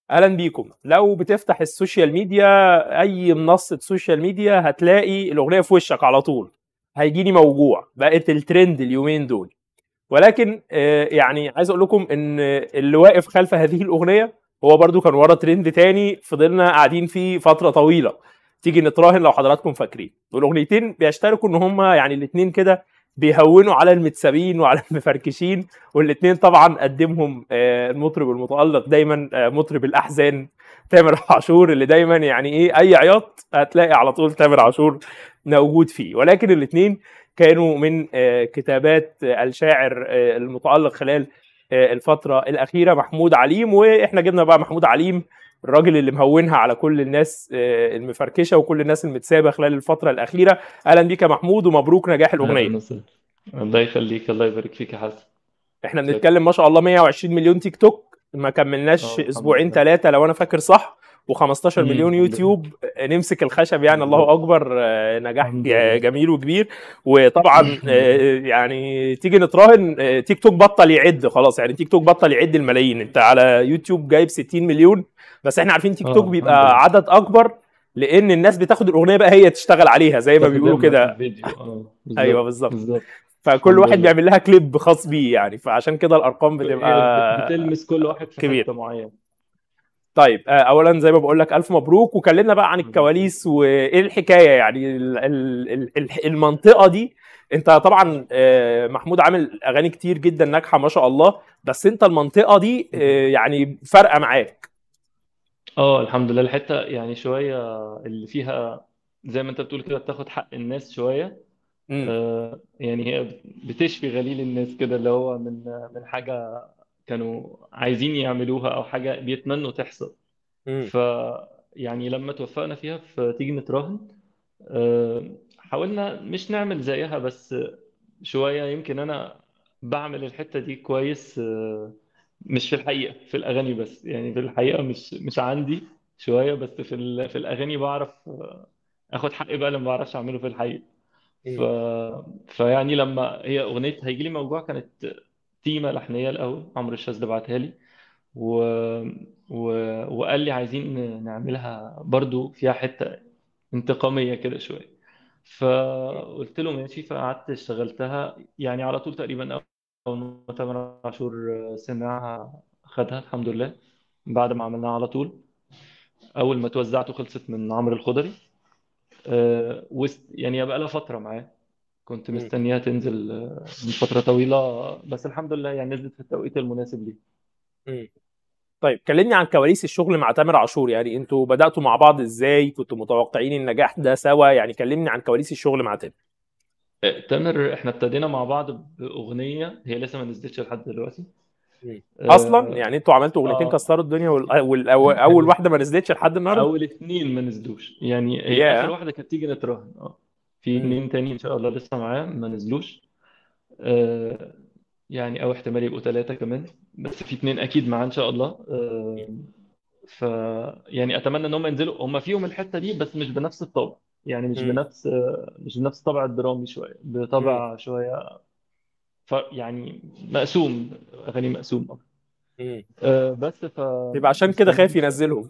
اهلا بيكم لو بتفتح السوشيال ميديا اي منصه سوشيال ميديا هتلاقي الاغنيه في وشك على طول هيجيني موجوع بقت الترند اليومين دول ولكن آه، يعني عايز اقول لكم ان اللي واقف خلف هذه الاغنيه هو برضو كان ورا ترند تاني فضلنا قاعدين فيه فتره طويله تيجي نتراهن لو حضراتكم فاكرين والاغنيتين بيشتركوا ان هما يعني الاتنين كده بيهونوا على المتسابين وعلى المفركشين والاثنين طبعا قدمهم آه، المطرب المتالق دايما آه، مطرب الاحزان تامر عاشور اللي دايما يعني ايه اي عياط هتلاقي على طول تامر عاشور موجود فيه ولكن الاثنين كانوا من آه، كتابات آه، الشاعر آه، المتالق خلال آه، الفتره الاخيره محمود عليم واحنا جبنا بقى محمود عليم الراجل اللي مهونها على كل الناس آه، المفركشه وكل الناس المتسابه خلال الفتره الاخيره اهلا بيك يا محمود ومبروك نجاح الاغنيه أهلا وسهلا الله يخليك الله يبارك فيك يا حسن احنا شكرا بنتكلم ما شاء الله 120 مليون تيك توك ما كملناش اه الحمد اسبوعين لله ثلاثه لو انا فاكر صح و15 امم مليون الحمد لله يوتيوب نمسك الخشب يعني الله بالظبط اكبر آه، نجاح الحمد لله جميل وكبير وطبعا الحمد لله آه، يعني تيجي نتراهن آه، تيك توك بطل يعد خلاص يعني تيك توك بطل يعد الملايين انت على يوتيوب جايب 60 مليون بس احنا عارفين تيك توك اه الحمد بيبقى لله عدد اكبر لان الناس بتاخد الاغنيه بقى هي تشتغل عليها زي ما بيقولوا تستخدمها في كده الفيديو اه ايوه بالظبط بالظبط بالظبط فكل الحمد واحد لله بيعمل لها كليب خاص بيه يعني فعشان كده الارقام هي بت- بتبقى بتلمس كل واحد في كبيره حتة معينة طيب آه، اولا زي ما بقول لك الف مبروك وكلمنا بقى عن الله يخليك الكواليس وايه الحكايه يعني ال- ال- ال- ال- المنطقه دي انت طبعا آه، محمود عامل اغاني كتير جدا ناجحه ما شاء الله بس انت المنطقه دي آه، يعني فارقه معاك اه الحمد لله الحتة يعني شوية اللي فيها زي ما انت بتقول كده بتاخد حق الناس شوية امم آه يعني هي بتشفي غليل الناس كده اللي هو من من حاجة كانوا عايزين يعملوها او حاجة بيتمنوا تحصل امم ف يعني لما توفقنا فيها في تيجي نتراهن آه، حاولنا مش نعمل زيها بس شوية يمكن أنا بعمل الحتة دي كويس آه، مش في الحقيقة في الأغاني بس يعني في الحقيقة مش مش عندي شوية بس في ال- في الأغاني بعرف آه، آخد حقي بقى لما بعرفش أعمله في الحقيقة ف... فيعني لما هي أغنية هيجي لي موجوع كانت تيمة لحنية الأول عمرو الشاذلي بعتها لي و... و... وقال لي عايزين نعملها برضو فيها حتة انتقامية كده شوية فقلت له ماشي فقعدت اشتغلتها يعني على طول تقريبا أول ما تامر عاشور سمعها خدها الحمد لله بعد ما عملناها على طول أول ما توزعت وخلصت من عمرو الخضري أه وست يعني بقى لها فترة معاه كنت امم مستنيها تنزل آه، من فترة طويلة بس الحمد لله يعني نزلت في التوقيت المناسب ليه امم طيب كلمني عن كواليس الشغل مع تامر عاشور يعني انتوا بدأتوا مع بعض ازاي كنتوا متوقعين النجاح ده سوا يعني كلمني عن كواليس الشغل مع تامر آه، تامر احنا ابتدينا مع بعض بأغنية هي لسه ما نزلتش لحد دلوقتي مم. اصلا اه يعني انتوا عملتوا اغنيتين آه. كسروا الدنيا واول واحده ما نزلتش لحد النهارده اول اتنين ما نزلوش يعني هي يا اخر واحده كانت تيجي نتراهن اه في مم. اتنين تاني ان شاء الله لسه معاه ما نزلوش آه يعني او احتمال يبقوا ثلاثه كمان بس في اتنين اكيد معاه ان شاء الله آه ف يعني اتمنى ان هم ينزلوا هم فيهم الحته دي بس مش بنفس الطبع يعني مش مم. بنفس آه مش بنفس الطبع الدرامي شويه مم. بطبع شويه ف يعني مقسوم اغاني مقسوم أكتر. مم. آه بس ف يبقى عشان كده خايف مستنيين ينزلهم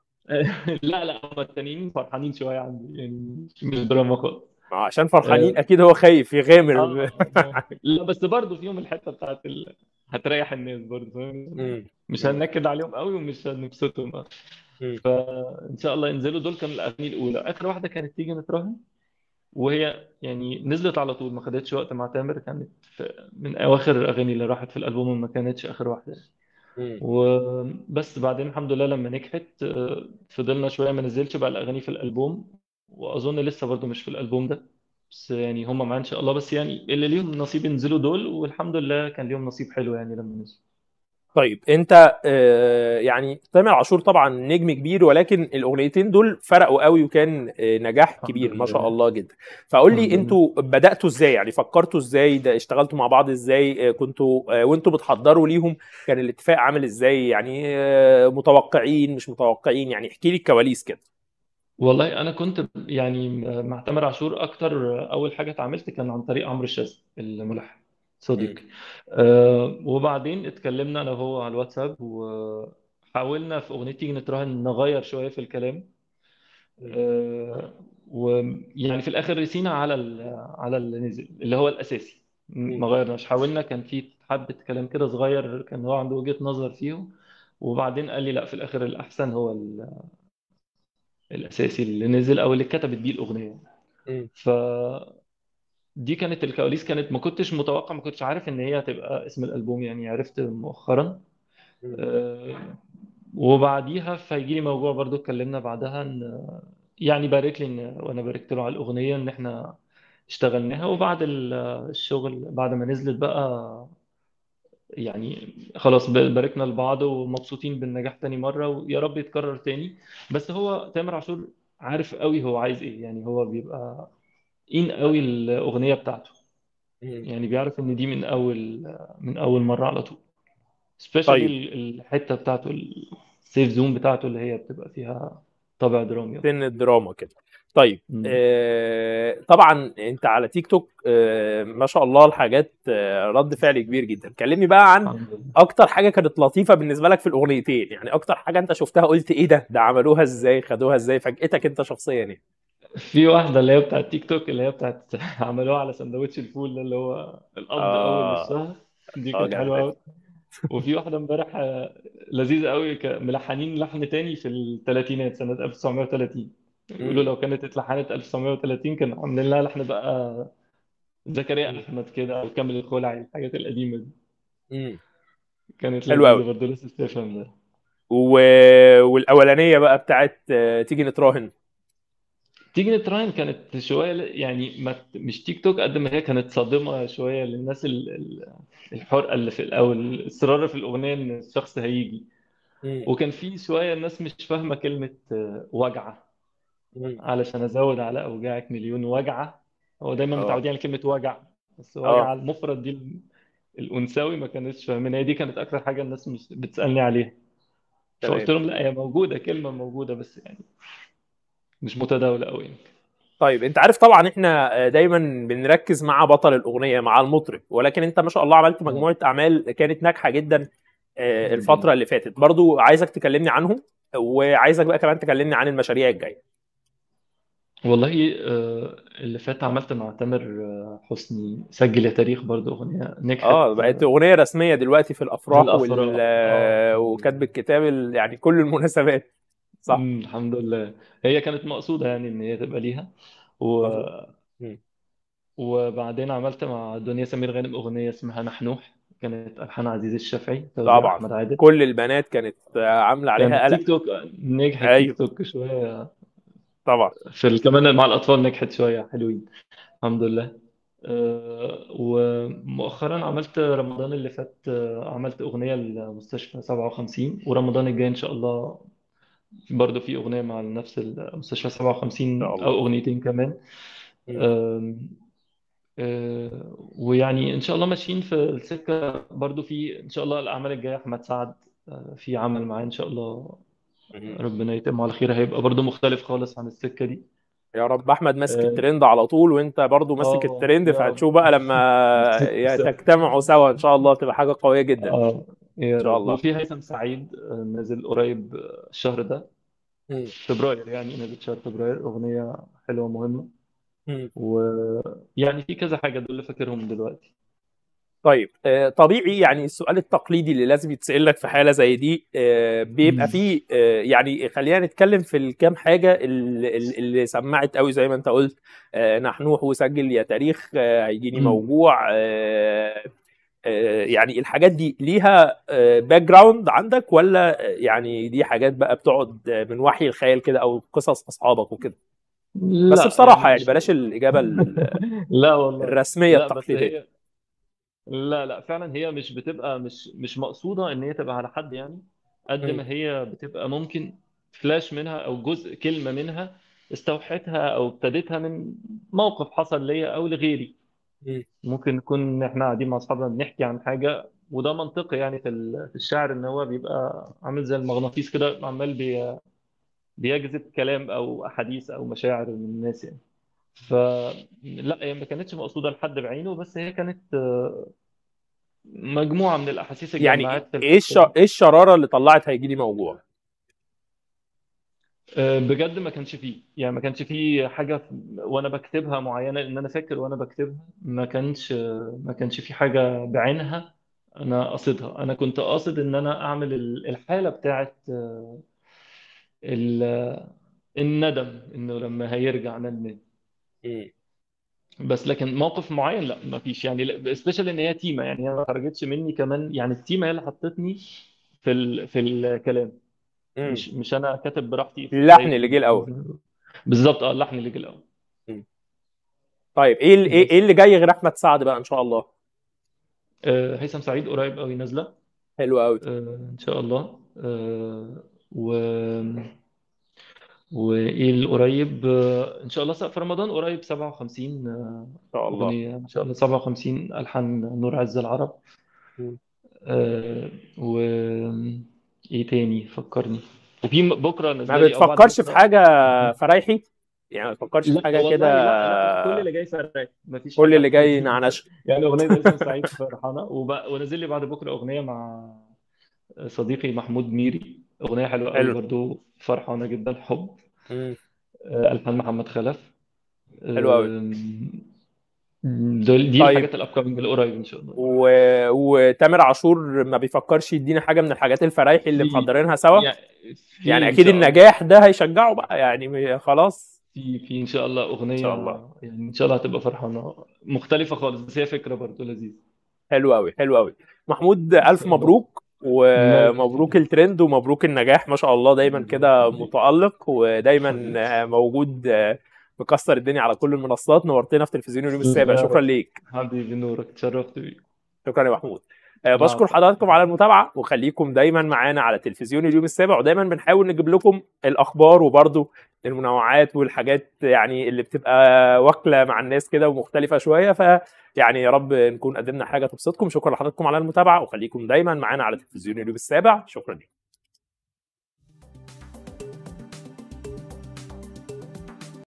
لا لا هم التانيين فرحانين شويه عندي يعني مش دراما خالص ما هو عشان فرحانين اه اكيد هو خايف يغامر اه آه. لا بس برضه فيهم الحته بتاعت ال... هتريح الناس برضه فاهم مم. مش مم. هننكد عليهم قوي ومش هنبسطهم آه. مم. فان شاء الله ينزلوا دول كانوا الاغاني الاولى اخر واحده كانت تيجي نتراهن وهي يعني نزلت على طول ما خدتش وقت مع تامر كانت في من اواخر الاغاني اللي راحت في الالبوم ما كانتش اخر واحده مم. وبس بعدين الحمد لله لما نجحت آه، فضلنا شويه ما نزلش بقى الاغاني في الالبوم واظن لسه برضو مش في الالبوم ده بس يعني هم معانا ان شاء الله بس يعني اللي ليهم نصيب ينزلوا دول والحمد لله كان ليهم نصيب حلو يعني لما نزلوا طيب انت آه، يعني تامر عاشور طبعا نجم كبير ولكن الاغنيتين دول فرقوا قوي وكان آه، نجاح الحمد كبير ما شاء لله الله جدا فقول الحمد لي لله انتوا بدأتوا ازاي يعني فكرتوا ازاي ده اشتغلتوا مع بعض ازاي آه، كنتوا آه، وانتوا بتحضروا ليهم كان الاتفاق عامل ازاي يعني آه، متوقعين مش متوقعين يعني احكي لي الكواليس كده والله انا كنت يعني مع تامر عاشور اكتر اول حاجه اتعاملت كان عن طريق عمرو الشاذلي الملحن مم. صديقي أه وبعدين اتكلمنا انا وهو على الواتساب و حاولنا في اغنيه تيجي نتراهن نغير شويه في الكلام مم. آه، ويعني في الاخر رسينا على ال- على اللي نزل اللي هو الاساسي م- مم. ما غيرناش حاولنا كان في حبه كلام كده صغير كان هو عنده وجهه نظر فيهم وبعدين قال لي لا في الاخر الاحسن هو ال- الاساسي اللي نزل او اللي اتكتبت بيه الاغنيه مم. فدي كانت الكواليس كانت ما كنتش متوقع ما كنتش عارف ان هي هتبقى اسم الالبوم يعني عرفت مؤخرا مم. آه، وبعديها فهيجي لي موضوع برضو اتكلمنا بعدها ان يعني بارك لي ان وانا باركت له على الاغنيه ان احنا اشتغلناها وبعد ال- الشغل بعد ما نزلت بقى يعني خلاص ب- باركنا لبعض ومبسوطين بالنجاح تاني مرة ويا رب يتكرر تاني بس هو تامر عاشور عارف قوي هو عايز ايه يعني هو بيبقى إن قوي الأغنية بتاعته مم. يعني بيعرف ان دي من اول من اول مرة على طول سبيشالي طيب الحتة بتاعته السيف زون بتاعته اللي هي بتبقى فيها طابع درامي سن الدراما كده طيب مم. آه طبعا انت على تيك توك آه ما شاء الله الحاجات آه رد فعل كبير جدا كلمني بقى عن الحمد لله اكتر حاجه كانت لطيفه بالنسبه لك في الاغنيتين يعني اكتر حاجه انت شفتها قلت ايه ده ده عملوها ازاي خدوها ازاي فاجئتك انت شخصيا يعني في واحدة اللي هي بتاعت تيك توك اللي هي بتاعت عملوها على سندوتش الفول ده اللي هو القبض أول اه الشهر دي اه كانت حلوة جامد أوي وفي واحدة امبارح آه، لذيذة أوي ك- ملحنين لحن تاني في الثلاثينات سنة 1930 مم. يقولوا لو كانت اتلحنت 1930 كانوا عاملين لها لحن بقى زكريا مم. أحمد كده أو كامل الخلعي الحاجات القديمة دي مم. كانت حلو قوي لذيذة برضه لسه ستيفن ده و... والاولانيه بقى بتاعت آه، تيجي نتراهن تيجي نتراهن كانت شوية ل- يعني ما مش تيك توك قد ما هي كانت صادمة شوية للناس ال- ال- الحرقة اللي في الأول الإصرار في الأغنية إن الشخص هيجي مم. وكان في شوية الناس مش فاهمة كلمة آه، وجعة مم. علشان أزود على أوجاعك مليون وجعة هو دايما اه متعودين على كلمة وجع بس وجع اه المفرد دي ال- الأنثوي ما كانتش فاهمين هي دي كانت أكتر حاجة الناس مش بتسألني عليها تمام فقلت لهم لا هي موجودة كلمة موجودة بس يعني مش متداولة أوي طيب انت عارف طبعا احنا آه، دايما بنركز مع بطل الاغنيه مع المطرب ولكن انت ما شاء الله عملت اه مجموعه اعمال كانت ناجحه جدا آه، جدا الفتره اللي فاتت برضو عايزك تكلمني عنهم وعايزك بقى كمان تكلمني عن المشاريع الجايه والله آه، اللي فات عملت مع تامر آه، حسني سجل يا تاريخ برضو أغنية نجحت اه بقت اغنيه رسميه دلوقتي في في الافراح وال الأفراح اه آه، الحمد وكاتب لله الكتاب ال- يعني كل المناسبات صح أمم، الحمد لله هي كانت مقصودة يعني إن هي تبقى ليها و... مظبوط مم. وبعدين عملت مع دنيا سمير غانم أغنية اسمها نحنوح كانت ألحان عزيز الشافعي توزيع طبعا أحمد عادل كل البنات كانت آه، عامله عليها كان قلق تيك توك نجحت تيك ايوه توك شوية طبعا في ال- كمان مع الأطفال نجحت شوية حلوين الحمد لله آه، ومؤخرا عملت رمضان اللي فات آه، عملت أغنية لمستشفى 57 ورمضان الجاي إن شاء الله برضو في أغنية مع نفس المستشفى ان 57 شاء أو الله أغنيتين كمان مم. آم، آه، ويعني إن شاء الله ماشيين في السكة برضو في إن شاء الله الأعمال الجاية أحمد سعد آه، في عمل معاه إن شاء الله مم. ربنا يتم على خير هيبقى برضو مختلف خالص عن السكة دي يا رب احمد ماسك اه الترند على طول وانت برضو ماسك آه، الترند يا رب فهتشوف بقى لما يا تجتمعوا سوا ان شاء الله تبقى حاجه قويه جدا اه يا ان شاء رب الله وفي هيثم سعيد آه، نازل قريب آه، الشهر ده مم. فبراير يعني نازل شهر فبراير أغنية حلوة مهمة مم. ويعني في كذا حاجة دول اللي فاكرهم دلوقتي طيب آه، طبيعي يعني السؤال التقليدي اللي لازم يتسأل لك في حالة زي دي آه، بيبقى مم. فيه آه، يعني خلينا نتكلم في الكام حاجة اللي, اللي سمعت قوي زي ما انت قلت آه، نحنوح وسجل يا تاريخ آه، هيجيني مم. موجوع آه، آه، يعني الحاجات دي ليها باك جراوند عندك ولا آه، يعني دي حاجات بقى بتقعد آه، من وحي الخيال كده او قصص اصحابك وكده بس لا بصراحة يعني يعني مش بلاش الإجابة ال- لا والله الرسمية لا بس التقليدية هي لا لا فعلا هي مش بتبقى مش مش مقصودة ان هي تبقى على حد يعني قد مم. ما هي بتبقى ممكن فلاش منها او جزء كلمة منها استوحيتها او ابتديتها من موقف حصل ليا او لغيري مم. ممكن نكون احنا قاعدين مع اصحابنا بنحكي عن حاجة وده منطقي يعني في ال- في الشعر ان هو بيبقى عامل زي المغناطيس كده عمال بي- بيجذب كلام او احاديث او مشاعر من الناس يعني فلا هي ما كانتش مقصودة لحد بعينه بس هي كانت مجموعه من الاحاسيس يعني اتجمعت في ايه الش... الحته دي ايه الشراره اللي طلعت هيجي لي موجوع أه، بجد ما كانش فيه يعني ما كانش فيه حاجه في- وانا بكتبها معينه ان انا فاكر وانا بكتبها ما كانش ما كانش في حاجه بعينها انا قصدها انا كنت قاصد ان انا اعمل ال- الحاله بتاعت أه، ال- الندم انه لما هيرجع ندمان مم. بس لكن موقف معين لا ما فيش يعني سبيشال ان هي تيمه يعني هي ما خرجتش مني كمان يعني التيمه هي اللي حطتني في ال... في الكلام مم. مش مش انا كاتب براحتي اللحن زي اللي جه الاول بالظبط اه اللحن اللي جه الاول مم. طيب ايه ال- ايه بس إيه اللي جاي غير احمد سعد بقى ان شاء الله آه، هيثم سعيد قريب قوي نازله حلو قوي آه، ان شاء الله آه، و وايه القريب آه، ان شاء الله في رمضان قريب 57 آه، ان شاء الله اغنيه ان شاء الله 57 الحان نور عز العرب مم. آه، و ايه تاني فكرني وفي م- بكره ما نازله لي او بعد بتفكرش في بكره حاجه فرايحي يعني ما بتفكرش في لا حاجه والله كده لا انا كل اللي جاي فرق مفيش كل حاجه اللي جاي حاجه نعنش يعني اغنيه هيثم سعيد فرحانه وب... ونزل لي بعد بكره اغنيه مع صديقي محمود ميري اغنيه حلوه قوي حلو برضو فرحانه جدا حب مم. آه، الحان محمد خلف حلو قوي آم، دول دي طيب الحاجات الابكامينج القريب ان شاء الله و... وتامر عاشور ما بيفكرش يدينا حاجه من الحاجات الفرايحي اللي في محضرينها سوا يعني في يعني ان اكيد شاء الله النجاح ده هيشجعه بقى يعني خلاص في في ان شاء الله ان اغنيه شاء الله يعني ان شاء الله هتبقى فرحانه مختلفه خالص بس هي فكره برضو لذيذه حلو قوي حلو قوي محمود ان الف شاء الله مبروك الله ومبروك يخليك الترند ومبروك النجاح ما شاء الله دايما الله كده يخليك متألق ودايما حبيبي موجود مكسر الدنيا على كل المنصات نورتنا في تلفزيون اليوم السابع يا شكرا رب ليك حبيبي نورك اتشرفت بيك شكرا يا محمود آه، بشكر العفو حضراتكم على المتابعه وخليكم دايما معانا على تلفزيون اليوم السابع ودايما بنحاول نجيب لكم الاخبار وبرضو المنوعات والحاجات يعني اللي بتبقى واكله مع الناس كده ومختلفه شويه فيعني يا رب نكون قدمنا حاجه تبسطكم شكرا لحضراتكم على المتابعه وخليكم دايما معانا على تلفزيون اليوم السابع شكرا لكم